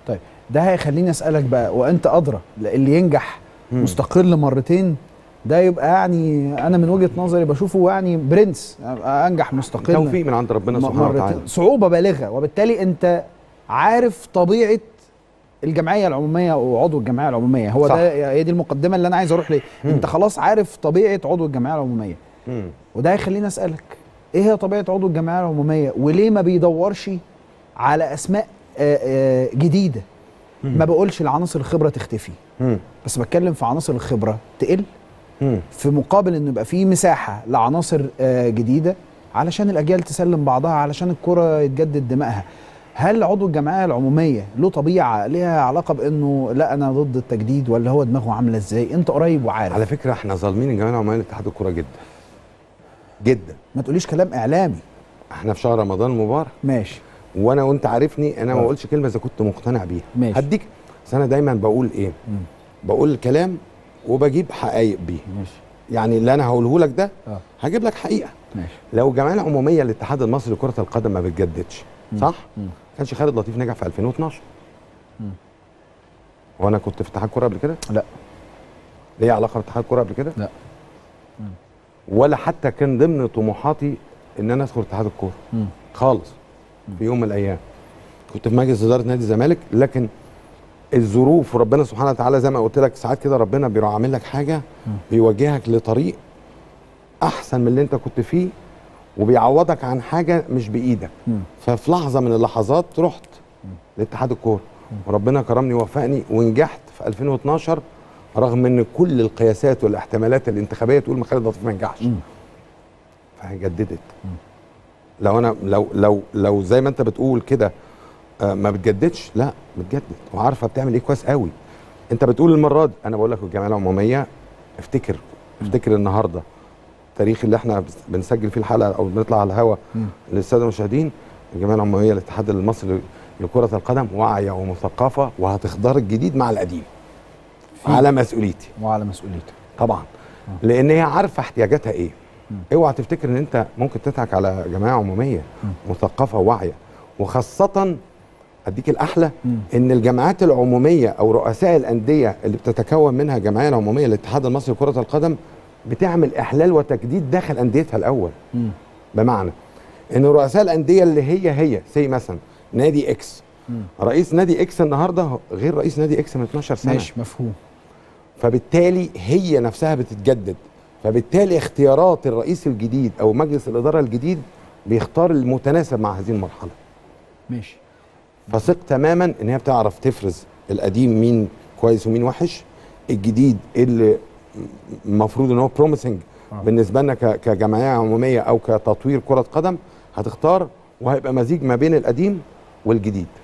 طيب ده هيخليني اسالك بقى وانت ادرى اللي ينجح مستقل مرتين ده يبقى يعني انا من وجهه نظري بشوفه يعني برنس انجح مستقل توفيق من عند ربنا م- سبحانه مرتين. وتعالى صعوبه بالغه وبالتالي انت عارف طبيعه الجمعيه العموميه وعضو الجمعيه العموميه هو صح. ده هي دي المقدمه اللي انا عايز اروح ليه انت خلاص عارف طبيعه عضو الجمعيه العموميه مم. وده هيخليني اسالك ايه هي طبيعه عضو الجمعيه العموميه وليه ما بيدورش على اسماء آه، آه، جديده ما بقولش العناصر الخبره تختفي مم. بس بتكلم في عناصر الخبره تقل مم. في مقابل انه يبقى في مساحه لعناصر آه، جديده علشان الاجيال تسلم بعضها علشان الكره يتجدد دمائها هل عضو الجمعيه العموميه له طبيعه ليها علاقه بانه لا انا ضد التجديد ولا هو دماغه عامله ازاي انت قريب وعارف على فكره احنا ظالمين الجمعيه العموميه لاتحاد الكوره جدا جدا ما تقوليش كلام اعلامي احنا في شهر رمضان المبارك ماشي وانا وانت عارفني انا ما آه. بقولش كلمه اذا كنت مقتنع بيها ماشي. هديك بس انا دايما بقول ايه مم. بقول الكلام وبجيب حقائق بيه ماشي يعني اللي انا هقوله لك ده اه هجيب لك حقيقه ماشي لو الجمعيه العموميه للاتحاد المصري لكره القدم ما بتجددش صح مم. كانش خالد لطيف نجح في 2012 مم. وانا كنت في اتحاد كوره قبل كده لا ليه علاقه باتحاد كوره قبل كده لا. ولا حتى كان ضمن طموحاتي ان انا ادخل اتحاد الكوره مم. خالص في يوم من الايام كنت في مجلس اداره نادي الزمالك لكن الظروف وربنا سبحانه وتعالى زي ما قلت لك ساعات كده ربنا بيروح عامل لك حاجه بيوجهك لطريق احسن من اللي انت كنت فيه وبيعوضك عن حاجه مش بايدك مم. ففي لحظه من اللحظات رحت لاتحاد الكوره وربنا كرمني ووفقني ونجحت في 2012 رغم ان كل القياسات والاحتمالات الانتخابيه تقول ما خالد لطيف ما ينجحش مم. فهي جددت لو انا لو لو لو زي ما انت بتقول كده آه، ما بتجددش لا بتجدد وعارفه بتعمل ايه كويس قوي انت بتقول المره دي انا بقول لك الجمعيه العموميه افتكر افتكر النهارده التاريخ اللي احنا بس- بنسجل فيه الحلقه او بنطلع على الهوا مم. للساده المشاهدين الجمعيه العموميه للاتحاد المصري لكره القدم واعيه ومثقفه وهتختار الجديد مع القديم على مسؤوليتي وعلى مسؤوليته طبعا لان هي عارفه احتياجاتها ايه اوعى تفتكر ان انت ممكن تضحك على جمعيه عموميه مثقفه وواعيه وخاصه اديك الاحلى مم. ان الجمعيات العموميه او رؤساء الانديه اللي بتتكون منها الجمعيه العموميه للاتحاد المصري لكره القدم بتعمل احلال وتجديد داخل انديتها الاول مم. بمعنى ان رؤساء الانديه اللي هي هي زي مثلا نادي اكس مم. رئيس نادي اكس النهارده غير رئيس نادي اكس من 12 سنه ماشي مفهوم فبالتالي هي نفسها بتتجدد فبالتالي اختيارات الرئيس الجديد او مجلس الاداره الجديد بيختار المتناسب مع هذه المرحله ماشي فثق تماما ان هي بتعرف تفرز القديم مين كويس ومين وحش الجديد اللي المفروض ان هو بروميسنج آه. بالنسبه لنا ك- كجمعيه عموميه او كتطوير كره قدم هتختار وهيبقى مزيج ما بين القديم والجديد